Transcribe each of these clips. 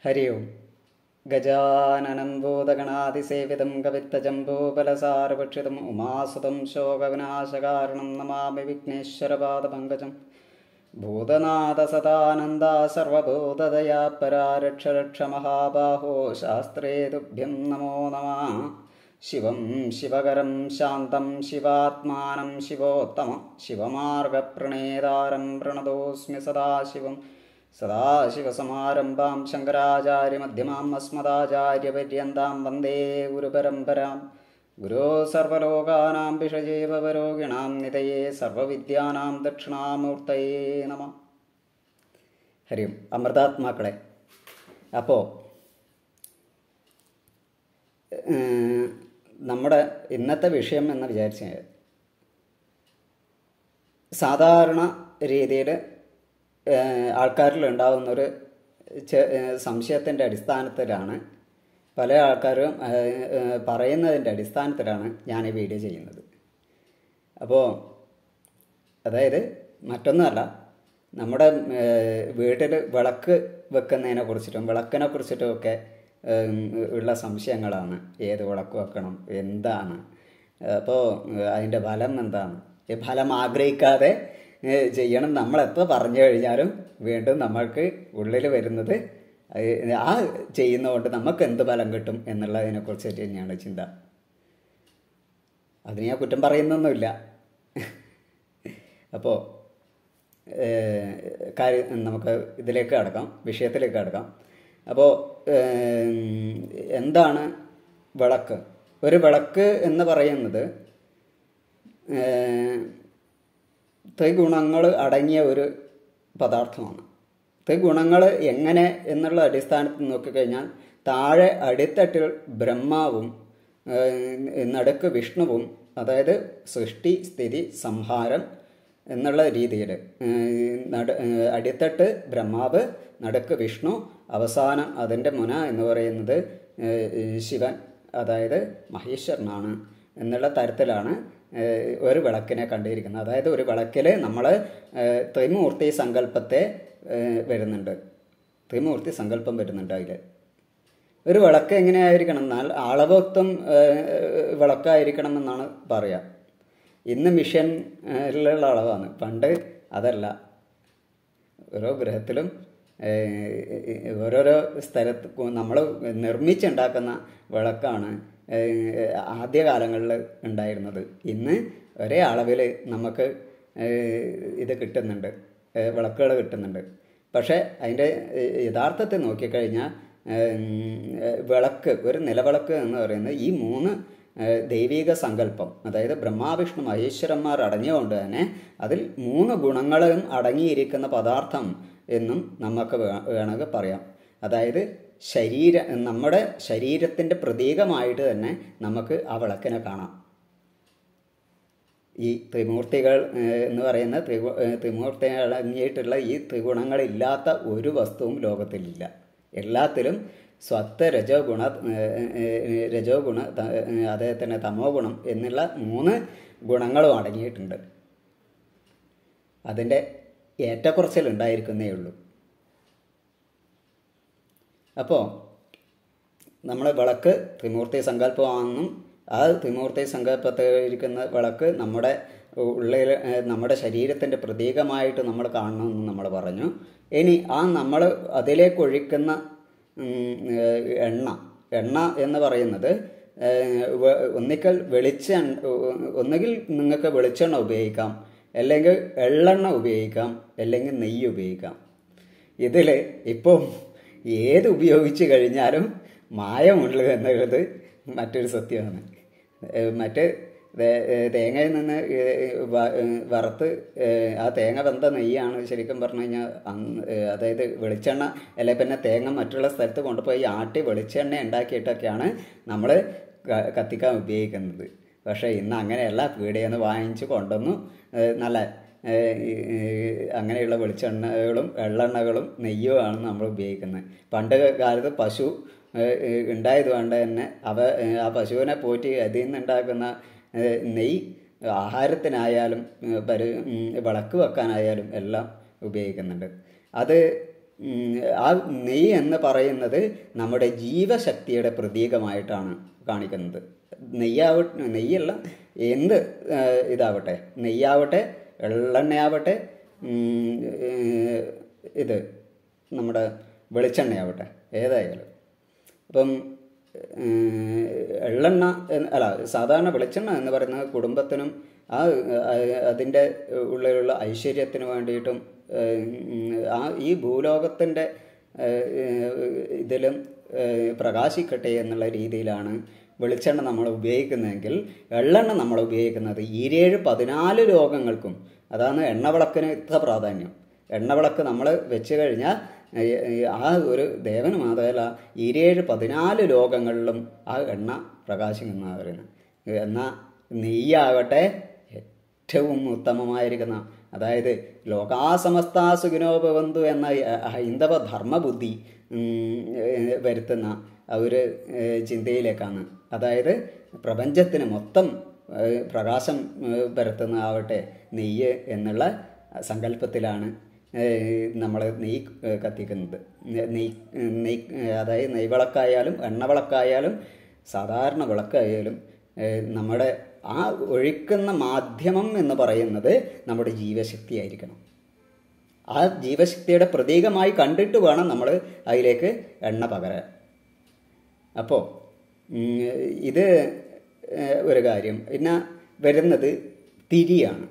ഹരി ഓം ഗജാനനം ഭൂതഗണാതിസേവിതം കവിത്തജംബൂബലസാരഭക്ഷിതം ഉമാസുതം ശോകവിനാശകാരണം നമാമി വിഘ്നേശ്വരപാദപങ്കജം ഭൂതനാഥ സദാനന്ദ സർവഭൂതദയാ പരാരക്ഷ രക്ഷ മഹാബാഹോ ശാസ്ത്രേ തുഭ്യം നമോ നമ ശിവം ശിവകരം ശാന്തം ശിവാത്മാനം ശിവോത്തമം ശിവമാർഗപ്രണേതാരം പ്രണതോസ്മി സദാശിവം സദാശിവസമാരംഭാം ശങ്കരാചാര്യമധ്യമാം അസ്മദാചാര്യപര്യന്താം വന്ദേ ഗുരുപരമ്പരാം ഗുരോ സർവലോകാനാം വിഷജീവരോഗിണാം നിതയേ സർവവിദ്യാനാം ദക്ഷിണാമൂർത്തയേ നമ ഹരിയും അമൃതാത്മാക്കളെ അപ്പോൾ നമ്മുടെ ഇന്നത്തെ വിഷയം എന്ന് വിചാരിച്ച സാധാരണ രീതിയിൽ ആൾക്കാരിൽ ഉണ്ടാകുന്നൊരു സംശയത്തിൻ്റെ അടിസ്ഥാനത്തിലാണ് പല ആൾക്കാരും പറയുന്നതിൻ്റെ അടിസ്ഥാനത്തിലാണ് ഞാൻ ഈ വീഡിയോ ചെയ്യുന്നത് അപ്പോൾ അതായത് മറ്റൊന്നുമല്ല നമ്മുടെ വീട്ടിൽ വിളക്ക് വെക്കുന്നതിനെ കുറിച്ചിട്ടും വിളക്കിനെ കുറിച്ചിട്ടും ഒക്കെ ഉള്ള സംശയങ്ങളാണ് ഏത് വിളക്ക് വെക്കണം എന്താണ് അപ്പോൾ അതിൻ്റെ ഫലം എന്താണ് ഈ ഫലം ആഗ്രഹിക്കാതെ ചെയ്യണം നമ്മൾ എപ്പോൾ പറഞ്ഞു കഴിഞ്ഞാലും വീണ്ടും നമ്മൾക്ക് ഉള്ളിൽ വരുന്നത് ആ ചെയ്യുന്നതുകൊണ്ട് നമുക്ക് എന്ത് ഫലം കിട്ടും എന്നുള്ളതിനെ കുറിച്ചിട്ട് തന്നെയാണ് ചിന്ത അതിന് ഞാൻ കുറ്റം പറയുന്നൊന്നുമില്ല അപ്പോൾ കാര്യം നമുക്ക് ഇതിലേക്ക് കടക്കാം വിഷയത്തിലേക്ക് കടക്കാം അപ്പോൾ എന്താണ് വിളക്ക് ഒരു വിളക്ക് എന്ന് പറയുന്നത് ത്രിഗുണങ്ങൾ അടങ്ങിയ ഒരു പദാർത്ഥമാണ് ത്രിഗുണങ്ങൾ എങ്ങനെ എന്നുള്ള അടിസ്ഥാനത്തിൽ നോക്കിക്കഴിഞ്ഞാൽ താഴെ അടിത്തട്ടിൽ ബ്രഹ്മാവും നടുക്ക് വിഷ്ണുവും അതായത് സൃഷ്ടി സ്ഥിതി സംഹാരം എന്നുള്ള രീതിയിൽ നട അടിത്തട്ട് ബ്രഹ്മാവ് നടുക്ക് വിഷ്ണു അവസാനം അതിൻ്റെ മുന എന്ന് പറയുന്നത് ശിവൻ അതായത് മഹേശ്വരനാണ് എന്നുള്ള തരത്തിലാണ് ഒരു വിളക്കിനെ കണ്ടിരിക്കുന്നത് അതായത് ഒരു വിളക്കിൽ നമ്മൾ ത്രിമൂർത്തി സങ്കല്പത്തെ വരുന്നുണ്ട് ത്രിമൂർത്തി സങ്കല്പം വരുന്നുണ്ട് അതിൽ ഒരു വിളക്ക് എങ്ങനെയായിരിക്കണം എന്നാൽ അളവത്വം വിളക്കായിരിക്കണം എന്നാണ് പറയുക ഇന്ന് മിഷനിലുള്ള അളവാണ് പണ്ട് അതല്ല ഓരോ ഗ്രഹത്തിലും ഓരോരോ സ്ഥലത്ത് നമ്മൾ നിർമ്മിച്ചുണ്ടാക്കുന്ന വിളക്കാണ് ആദ്യകാലങ്ങളിൽ ഉണ്ടായിരുന്നത് ഇന്ന് ഒരേ അളവിൽ നമുക്ക് ഇത് കിട്ടുന്നുണ്ട് വിളക്കുകൾ കിട്ടുന്നുണ്ട് പക്ഷേ അതിൻ്റെ യഥാർത്ഥത്തിൽ നോക്കിക്കഴിഞ്ഞാൽ വിളക്ക് ഒരു നിലവിളക്ക് എന്ന് പറയുന്നത് ഈ മൂന്ന് ദൈവിക സങ്കല്പം അതായത് ബ്രഹ്മാവിഷ്ണു മഹേശ്വരന്മാർ അടങ്ങിയതുകൊണ്ട് തന്നെ അതിൽ മൂന്ന് ഗുണങ്ങളും അടങ്ങിയിരിക്കുന്ന പദാർത്ഥം എന്നും നമുക്ക് വേണമെങ്കിൽ പറയാം അതായത് ശരീര നമ്മുടെ ശരീരത്തിൻ്റെ പ്രതീകമായിട്ട് തന്നെ നമുക്ക് ആ വിളക്കിനെ കാണാം ഈ ത്രിമൂർത്തികൾ എന്ന് പറയുന്ന ത്രിഗു ത്രിമൂർത്തി അടങ്ങിയിട്ടുള്ള ഈ ത്രിഗുണങ്ങളില്ലാത്ത ഒരു വസ്തുവും ലോകത്തിലില്ല എല്ലാത്തിലും സ്വത്ത് രജോ ഗുണ രജോ ഗുണ അതേ തന്നെ തമോ ഗുണം എന്നുള്ള മൂന്ന് ഗുണങ്ങളും അടങ്ങിയിട്ടുണ്ട് അതിൻ്റെ ഏറ്റക്കുറച്ചിൽ ഉണ്ടായിരിക്കുന്നേ ഉള്ളൂ അപ്പോൾ നമ്മൾ വിളക്ക് ത്രിമൂർത്തി സങ്കല്പമാണെന്നും ആ ത്രിമൂർത്തി സങ്കല്പത്തിൽ ഇരിക്കുന്ന വിളക്ക് നമ്മുടെ ഉള്ളിൽ നമ്മുടെ ശരീരത്തിൻ്റെ പ്രതീകമായിട്ട് നമ്മൾ കാണണമെന്ന് നമ്മൾ പറഞ്ഞു ഇനി ആ നമ്മൾ അതിലേക്ക് ഒഴിക്കുന്ന എണ്ണ എണ്ണ എന്ന് പറയുന്നത് ഒന്നിക്കൽ വെളിച്ച ഒന്നുകിൽ നിങ്ങൾക്ക് വെളിച്ചെണ്ണ ഉപയോഗിക്കാം അല്ലെങ്കിൽ എള്ളെണ്ണ ഉപയോഗിക്കാം അല്ലെങ്കിൽ നെയ്യ് ഉപയോഗിക്കാം ഇതിൽ ഇപ്പോൾ ഏത് ഉപയോഗിച്ച് കഴിഞ്ഞാലും മായമുള്ളൂ എന്നുള്ളത് മറ്റൊരു സത്യമാണ് മറ്റ് തേങ്ങയിൽ നിന്ന് വറുത്ത് ആ തേങ്ങ വെന്ത നെയ്യാണ് ശരിക്കും പറഞ്ഞു കഴിഞ്ഞാൽ അതായത് വെളിച്ചെണ്ണ അല്ലെ പിന്നെ തേങ്ങ മറ്റുള്ള സ്ഥലത്ത് കൊണ്ടുപോയി ആട്ടി വെളിച്ചെണ്ണ ഉണ്ടാക്കിയിട്ടൊക്കെയാണ് നമ്മൾ കത്തിക്കാൻ ഉപയോഗിക്കുന്നത് പക്ഷേ ഇന്ന് അങ്ങനെയല്ല പീടിയിൽ നിന്ന് വാങ്ങിച്ച് കൊണ്ടുവന്നു നല്ല അങ്ങനെയുള്ള വെളിച്ചെണ്ണകളും എള്ളെണ്ണകളും നെയ്യുമാണ് നമ്മൾ ഉപയോഗിക്കുന്നത് പണ്ട് കാലത്ത് പശു ഉണ്ടായത് കൊണ്ട് തന്നെ അവ ആ പശുവിനെ പോറ്റി അതിൽ നിന്നുണ്ടാക്കുന്ന നെയ്യ് ആഹാരത്തിനായാലും പരി വിളക്ക് വെക്കാനായാലും എല്ലാം ഉപയോഗിക്കുന്നുണ്ട് അത് ഉം, ആ നെയ്യ് എന്ന് പറയുന്നത് നമ്മുടെ ജീവശക്തിയുടെ പ്രതീകമായിട്ടാണ് കാണിക്കുന്നത് നെയ്യാവട്ടെ നെയ്യല്ല എന്ത് ആ, ഇതാവട്ടെ നെയ്യാവട്ടെ എള്ളെണ്ണയാവട്ടെ ഉം, ഏ, ഇത് നമ്മുടെ വെളിച്ചെണ്ണയാവട്ടെ ഏതായാലും അപ്പം ഏഹ്, എള്ളെണ്ണ എന്ന് അല്ല സാധാരണ വെളിച്ചെണ്ണ എന്ന് പറയുന്നത് കുടുംബത്തിനും ആ ആ- അതിൻ്റെ ഉള്ളിലുള്ള ഐശ്വര്യത്തിന് വേണ്ടിയിട്ടും ഏഹ്, ഉം, ആ ഈ ഭൂലോകത്തിൻ്റെ ഏഹ്, ഇതിലും ഏഹ്, പ്രകാശിക്കട്ടെ എന്നുള്ള രീതിയിലാണ് വെളിച്ചെണ്ണ നമ്മൾ ഉപയോഗിക്കുന്നതെങ്കിൽ എള്ളെണ്ണ നമ്മൾ ഉപയോഗിക്കുന്നത് ഈരേഴ് പതിനാല് രോഗങ്ങൾക്കും അതാണ് എണ്ണവിളക്കിന് ഇത്ര പ്രാധാന്യം എണ്ണവിളക്ക് നമ്മൾ വെച്ച് കഴിഞ്ഞാൽ ഈ- ഈ ആ ഒരു ദേവന് മാത്രമല്ല ഈരേഴ് പതിനാല് ലോകങ്ങളിലും ആ എണ്ണ പ്രകാശിക്കുന്നതാണ് പറയുന്നത് എന്നാൽ നെയ്യാകട്ടെ ഏറ്റവും ഉത്തമമായിരിക്കുന്ന അതായത് ലോകാസമസ്ത സുഖിനോപവന്തു എന്ന ഹൈന്ദവ ധർമ്മബുദ്ധി ഉം, ഏഹ്, വരുത്തുന്ന ആ ഒരു ഏഹ്, ചിന്തയിലേക്കാണ് അതായത് പ്രപഞ്ചത്തിന് മൊത്തം ഏഹ്, പ്രകാശം ഏഹ്, പരത്തുന്ന ആവട്ടെ നെയ്യ് എന്നുള്ള സങ്കല്പത്തിലാണ് നമ്മൾ നെയ്യ് ഏഹ്, കത്തിക്കുന്നത് നെയ്യ് നെയ്യ് ഏഹ്, അതായത് നെയ്വിളക്കായാലും എണ്ണവിളക്കായാലും സാധാരണ വിളക്കായാലും ഏഹ്, നമ്മുടെ ആ ഒഴിക്കുന്ന മാധ്യമം എന്ന് പറയുന്നത് നമ്മുടെ ജീവശക്തിയായിരിക്കണം ആ ജീവശക്തിയുടെ പ്രതീകമായി കണ്ടിട്ട് വേണം നമ്മൾ അതിലേക്ക് എണ്ണ പകരാൻ അപ്പോൾ ഇത് ഏഹ്, ഒരു കാര്യം പിന്നെ വരുന്നത് തിരിയാണ്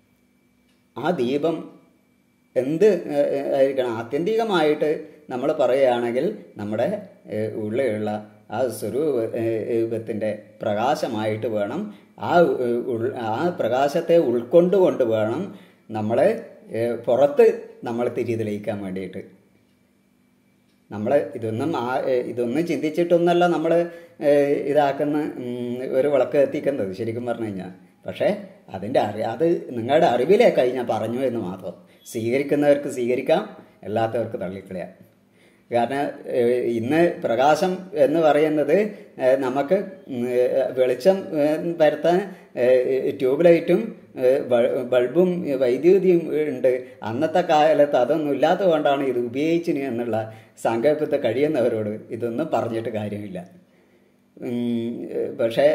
ആ ദീപം എന്ത് ഏഹ്, ആയിരിക്കണം ആത്യന്തികമായിട്ട് നമ്മൾ പറയുകയാണെങ്കിൽ നമ്മുടെ ഏഹ്, ഉള്ളിലുള്ള ആ സ്വരൂപത്തിൻ്റെ പ്രകാശമായിട്ട് വേണം ആ ഏഹ്, ഉൾ- ആ പ്രകാശത്തെ ഉൾക്കൊണ്ടുകൊണ്ട് വേണം നമ്മൾ പുറത്ത് നമ്മൾ തിരി തെളിയിക്കാൻ വേണ്ടിയിട്ട് നമ്മൾ ഇതൊന്നും ആ ഏഹ് ഇതൊന്നും ചിന്തിച്ചിട്ടൊന്നല്ല നമ്മൾ ഇതാക്കുന്ന ഉം, ഒരു വിളക്ക് എത്തിക്കുന്നത് ശരിക്കും പറഞ്ഞു കഴിഞ്ഞാൽ പക്ഷേ അതിൻ്റെ അറി അത് നിങ്ങളുടെ അറിവിലേക്കായി ഞാൻ പറഞ്ഞു എന്ന് മാത്രം സ്വീകരിക്കുന്നവർക്ക് സ്വീകരിക്കാം അല്ലാത്തവർക്ക് തള്ളിക്കളയാം കാരണം ഏഹ്, ഇന്ന് പ്രകാശം എന്ന് പറയുന്നത് ഏഹ്, നമുക്ക് ഉം, ഏഹ്, വെളിച്ചം ഏഹ്, പരത്താൻ ഏഹ്, ട്യൂബ് ലൈറ്റും ഏഹ്, ബൾ- ബൾബും വൈദ്യുതിയും ഉണ്ട് അന്നത്തെ കാലത്ത് അതൊന്നും ഇല്ലാത്തത് കൊണ്ടാണ് ഇത് ഉപയോഗിച്ചിന് എന്നുള്ള സങ്കല്പത്തെ കഴിയുന്നവരോട് ഇതൊന്നും പറഞ്ഞിട്ട് കാര്യമില്ല ഉം, ഏഹ്, പക്ഷേ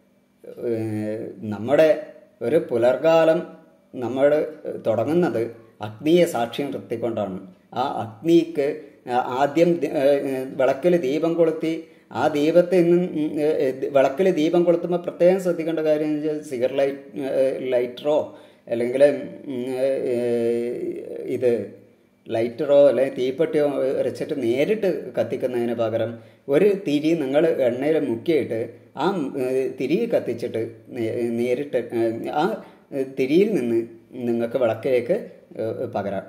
ഏഹ്, നമ്മുടെ ഒരു പുലർകാലം നമ്മൾ തുടങ്ങുന്നത് അഗ്നിയെ സാക്ഷ്യം നിർത്തിക്കൊണ്ടാണ് ആ അഗ്നിക്ക് ആദ്യം വിളക്കിൽ ദീപം കൊളുത്തി ആ ദീപത്തിൽ നിന്ന് വിളക്കിൽ ദീപം കൊളുത്തുമ്പോൾ പ്രത്യേകം ശ്രദ്ധിക്കേണ്ട കാര്യം എന്ന് വെച്ചാൽ സിഗർ ലൈറ്റ് ലൈറ്ററോ അല്ലെങ്കിൽ ഉം, ഏഹ്, ഇത് ലൈറ്ററോ അല്ലെങ്കിൽ തീപ്പെട്ടിയോ വെച്ചിട്ട് നേരിട്ട് കത്തിക്കുന്നതിന് പകരം ഒരു തിരി നിങ്ങൾ എണ്ണയിൽ മുക്കിയിട്ട് ആ ഏഹ്, തിരി കത്തിച്ചിട്ട് നേ- നേരിട്ട് ഏഹ്, ആ തിരിയിൽ നിന്ന് നിങ്ങൾക്ക് വിളക്കിലേക്ക് ഏഹ്, പകരാം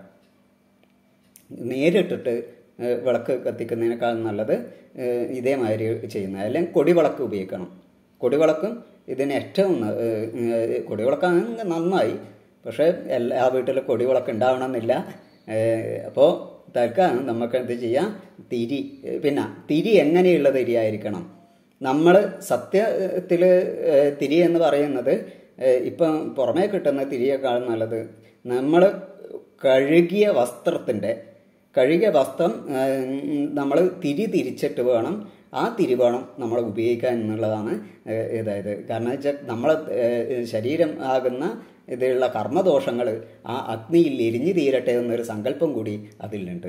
നേരിട്ടിട്ട് ഏഹ്, വിളക്ക് കത്തിക്കുന്നതിനേക്കാൾ നല്ലത് ഏഹ്, ഇതേമാതിരി ചെയ്യുന്നത് അല്ലെങ്കിൽ കൊടിവിളക്ക് ഉപയോഗിക്കണം കൊടിവിളക്കും ഇതിന് ഏറ്റവും ന- ഏഹ്, ഏഹ്, കൊടിവിളക്കാണെങ്കിൽ നന്നായി പക്ഷേ എല്ലാ വീട്ടിലും കൊടിവിളക്ക് ഉണ്ടാവണമെന്നില്ല അപ്പോൾ തൽക്കാലം നമുക്ക് എന്ത് ചെയ്യാം തിരി ഏഹ്, പിന്നെ തിരി എങ്ങനെയുള്ള തിരിയായിരിക്കണം നമ്മൾ സത്യത്തിൽ തിരി എന്ന് പറയുന്നത് ഏഹ്, ഇപ്പം പുറമേ കിട്ടുന്ന തിരിയേക്കാൾ നല്ലത് നമ്മൾ കഴുകിയ വസ്ത്രത്തിൻ്റെ കഴുകിയ വസ്ത്രം നമ്മൾ തിരി തിരിച്ചിട്ട് വേണം ആ തിരി വേണം നമ്മൾ ഉപയോഗിക്കാൻ എന്നുള്ളതാണ് ഏഹ്, ഇതായത് കാരണം വെച്ചാൽ നമ്മളെ ഏഹ്, ശരീരം ആകുന്ന ഇതിലുള്ള കർമ്മദോഷങ്ങൾ ആ അഗ്നിയിൽ എരിഞ്ഞു തീരട്ടെ എന്നൊരു സങ്കല്പം കൂടി അതിലുണ്ട്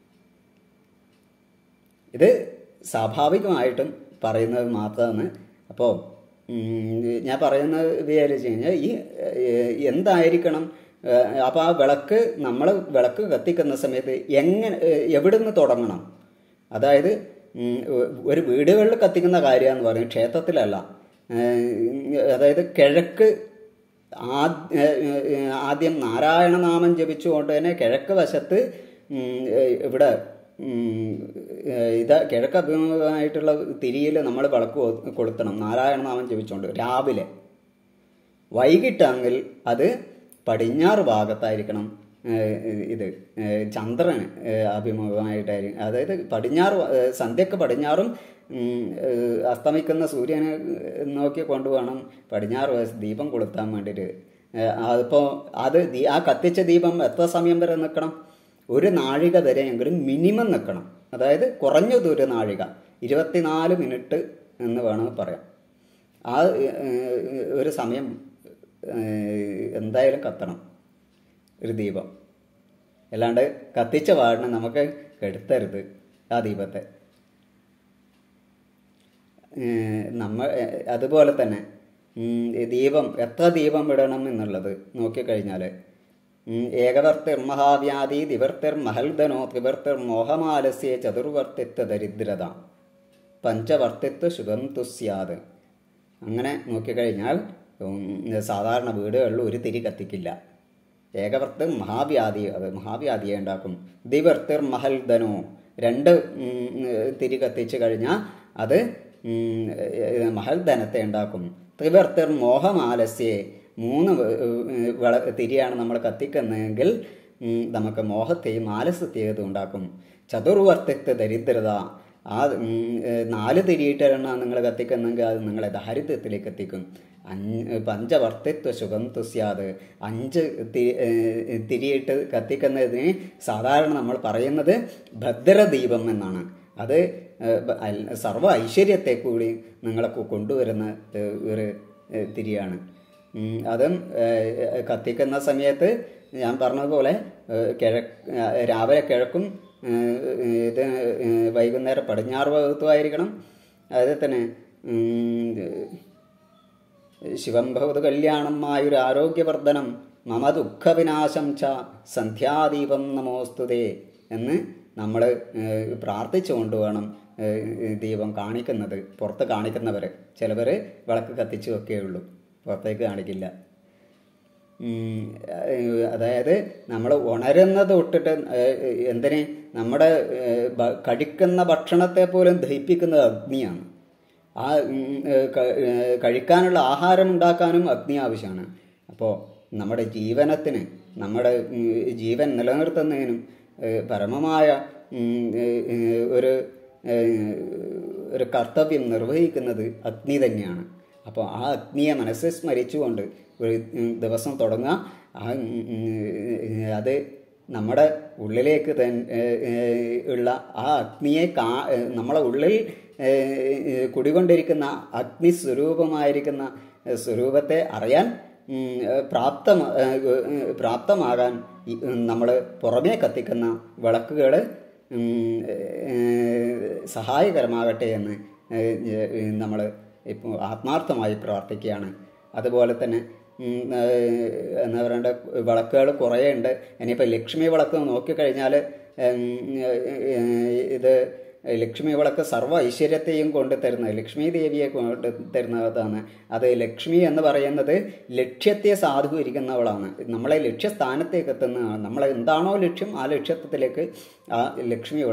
ഇത് സ്വാഭാവികമായിട്ടും പറയുന്നത് മാത്രമാണ് അപ്പോൾ ഞാൻ പറയുന്നത് വിചാരിച്ചു കഴിഞ്ഞാൽ ഈ ഏഹ്, എന്തായിരിക്കണം അപ്പോൾ ആ വിളക്ക് നമ്മൾ വിളക്ക് കത്തിക്കുന്ന സമയത്ത് എങ്ങനെ ഏഹ്, എവിടുന്ന് തുടങ്ങണം അതായത് ഉം, ഒരു വീടുകളിൽ കത്തിക്കുന്ന കാര്യമെന്ന് പറയും ക്ഷേത്രത്തിലല്ല ഏഹ്, അതായത് കിഴക്ക് ആദ്- ഏഹ്, ഏഹ്, ആദ്യം നാരായണ നാമം ജപിച്ചുകൊണ്ട് തന്നെ കിഴക്ക് വശത്ത് ഉം, ഏഹ്, ഇവിടെ ഉം, ഏഹ്, ഇത് കിഴക്ക് അഭിമുഖമായിട്ടുള്ള തിരിയിൽ നമ്മൾ വിളക്ക് കൊ- കൊളുത്തണം നാരായണ നാമം ജപിച്ചുകൊണ്ട് രാവിലെ വൈകിട്ടാണെങ്കിൽ അത് പടിഞ്ഞാറ് ഭാഗത്തായിരിക്കണം ഏഹ്, ഇത് ഏഹ്, ചന്ദ്രന് ഏഹ്, അഭിമുഖമായിട്ടായിരിക്കും അതായത് പടിഞ്ഞാറ് വ- ഏഹ്, സന്ധ്യക്ക് പടിഞ്ഞാറും ഉം, ഏഹ്, അസ്തമിക്കുന്ന സൂര്യനെ നോക്കി കൊണ്ടുവേണം പടിഞ്ഞാറ് വശത്ത് ദീപം കൊളുത്താൻ വേണ്ടിയിട്ട് അതിപ്പോൾ അത് ദീ- ആ കത്തിച്ച ദീപം എത്ര സമയം വരെ നിൽക്കണം ഒരു നാഴിക വരെയെങ്കിലും മിനിമം നിൽക്കണം അതായത് കുറഞ്ഞത് ഒരു നാഴിക ഇരുപത്തിനാല് മിനിറ്റ് എന്ന് വേണമെങ്കിൽ പറയാം ആ ഏഹ്, ഒരു സമയം ഏഹ്, എന്തായാലും കത്തണം ഒരു ദീപം അല്ലാണ്ട് കത്തിച്ച പാടിന് നമുക്ക് കെടുത്തരുത് ആ ദീപത്തെ ഏഹ് നമ്മ ഏഹ് അതുപോലെ തന്നെ ഉം, ഈ ദീപം എത്ര ദീപം ഇടണം എന്നുള്ളത് നോക്കിക്കഴിഞ്ഞാൽ ഏകവർത്തിർ മഹാവ്യാധി ദിവർത്തിർ മഹൽധനോ ത്രിവർത്തിർ മോഹമാലസ്യ ചതുർവർത്തിത്വ ദരിദ്രത പഞ്ചവർത്തിത്വ ശുഭം തുസ്യാത് അങ്ങനെ നോക്കിക്കഴിഞ്ഞാൽ ഉം, സാധാരണ വീടുകളിൽ ഒരു തിരി കത്തിക്കില്ല ഏകവർത്തിർ മഹാവ്യാധി അത് മഹാവ്യാധിയെ ഉണ്ടാക്കും ദിവർത്തിർ മഹൽധനോ രണ്ട് ഉം, തിരി കത്തിച്ചു കഴിഞ്ഞാൽ അത് ഉം, ഏഹ്, മഹൽധനത്തെ ഉണ്ടാക്കും ത്രിവർത്തിർ മോഹമാലസ്യെ മൂന്ന് വ- ഏഹ്, വള തിരിയാണ് നമ്മൾ കത്തിക്കുന്നതെങ്കിൽ ഉം, നമുക്ക് മോഹത്തെയും ആലസ്യത്തെയും ഇത് ഉണ്ടാക്കും ചതുർവർത്തിത്വ ദരിദ്രത ആ ഉം, ഏഹ്, നാല് തിരിയിട്ടാണ് നിങ്ങൾ കത്തിക്കുന്നെങ്കിൽ അത് നിങ്ങളെ ദാരിദ്ര്യത്തിലേക്ക് എത്തിക്കും അഞ്ച് പഞ്ചവർത്തിത്വ സുഖം തുസ്യാത് അഞ്ച് തി- ഏഹ്, തിരിയിട്ട് കത്തിക്കുന്നതിന് സാധാരണ നമ്മൾ പറയുന്നത് ഭദ്രദീപം എന്നാണ് അത് ഏഹ്, ബ- അൽ- സർവ്വ ഐശ്വര്യത്തെ കൂടി നിങ്ങളെ കൊ- കൊണ്ടുവരുന്ന ഏഹ്, ഒരു ഏഹ്, തിരിയാണ് ഉം, അതും ഏഹ്, കത്തിക്കുന്ന സമയത്ത് ഞാൻ പറഞ്ഞതുപോലെ ഏഹ്, കിഴക്ക് ഏഹ്, രാവിലെ കിഴക്കും ഏഹ്, ഇത് ഏഹ്, വൈകുന്നേരം പടിഞ്ഞാറ് ഭാഗത്തുമായിരിക്കണം അതിൽ തന്നെ ഉം, ശിവം ഭവത് കല്യാണം ആയൊരു ആരോഗ്യവർദ്ധനം മമ ദുഃഖവിനാശം ച സന്ധ്യാദീപം നമോസ്തുതേ എന്ന് നമ്മൾ പ്രാർത്ഥിച്ചുകൊണ്ട് വേണം ഏഹ്, ദീപം കാണിക്കുന്നത് പുറത്ത് കാണിക്കുന്നവർ ചിലവർ വിളക്ക് കത്തിച്ചു വെക്കുകയുള്ളൂ പുറത്തേക്ക് കാണിക്കില്ല ഉം, ഏഹ്, അതായത് നമ്മൾ ഉണരുന്നത് തൊട്ടിട്ട് ഏഹ്, എന്തിന് നമ്മുടെ ഏഹ്, ഭ- കഴിക്കുന്ന ഭക്ഷണത്തെ പോലും ദഹിപ്പിക്കുന്നത് അഗ്നിയാണ് ആ ഉം, ഏഹ്, ക- ഏഹ്, കഴിക്കാനുള്ള ആഹാരം ഉണ്ടാക്കാനും അഗ്നി ആവശ്യമാണ് അപ്പോൾ നമ്മുടെ ജീവനത്തിന് നമ്മുടെ ഉം, ജീവൻ നിലനിർത്തുന്നതിനും ഏഹ്, പരമമായ ഉം, ഏഹ്, ഏഹ്, ഒരു ഏഹ്, ഒരു കർത്തവ്യം നിർവഹിക്കുന്നത് അഗ്നി തന്നെയാണ് അപ്പോൾ ആ അഗ്നിയെ മനസ്സിൽ സ്മരിച്ചുകൊണ്ട് ഒരു ഉം, ദിവസം തുടങ്ങുക ആ ഉം, ഉം, അത് നമ്മുടെ ഉള്ളിലേക്ക് തന്നെ ഉള്ള ആ അഗ്നിയെ കാ ഏഹ്, നമ്മളെ ഉള്ളിൽ ഏഹ്, കുടികൊണ്ടിരിക്കുന്ന അഗ്നി സ്വരൂപമായിരിക്കുന്ന ഏഹ്, സ്വരൂപത്തെ അറിയാൻ ഉം, ഏഹ്, പ്രാപ്തം ഏഹ്, ഏഹ്, പ്രാപ്തമാകാൻ നമ്മൾ പുറമേ കത്തിക്കുന്ന വിളക്കുകൾ സഹായകരമാകട്ടെ എന്ന് നമ്മൾ ഇപ്പോൾ ആത്മാർത്ഥമായി പ്രാർത്ഥിക്കുകയാണ് അതുപോലെ തന്നെ ഉം, ഏഹ്, എന്താ പറയണ്ട വിളക്കുകൾ കുറേ ഉണ്ട് ഇനിയിപ്പോൾ ലക്ഷ്മി വിളക്ക് നോക്കിക്കഴിഞ്ഞാൽ ഉം, ഏഹ്, ഇത് ലക്ഷ്മി വിളക്ക് സർവ്വ ഐശ്വര്യത്തെയും കൊണ്ട് തരുന്നത് ലക്ഷ്മി ദേവിയെ കൊണ്ട് തരുന്നതാണ് അത് ലക്ഷ്മി എന്ന് പറയുന്നത് ലക്ഷ്യത്തെ സാധൂകരിക്കുന്നവളാണ് നമ്മളെ ലക്ഷ്യസ്ഥാനത്തേക്ക് എത്തുന്നതാണ് നമ്മളെ എന്താണോ ലക്ഷ്യം ആ ലക്ഷ്യത്തിലേക്ക് ആ ലക്ഷ്മി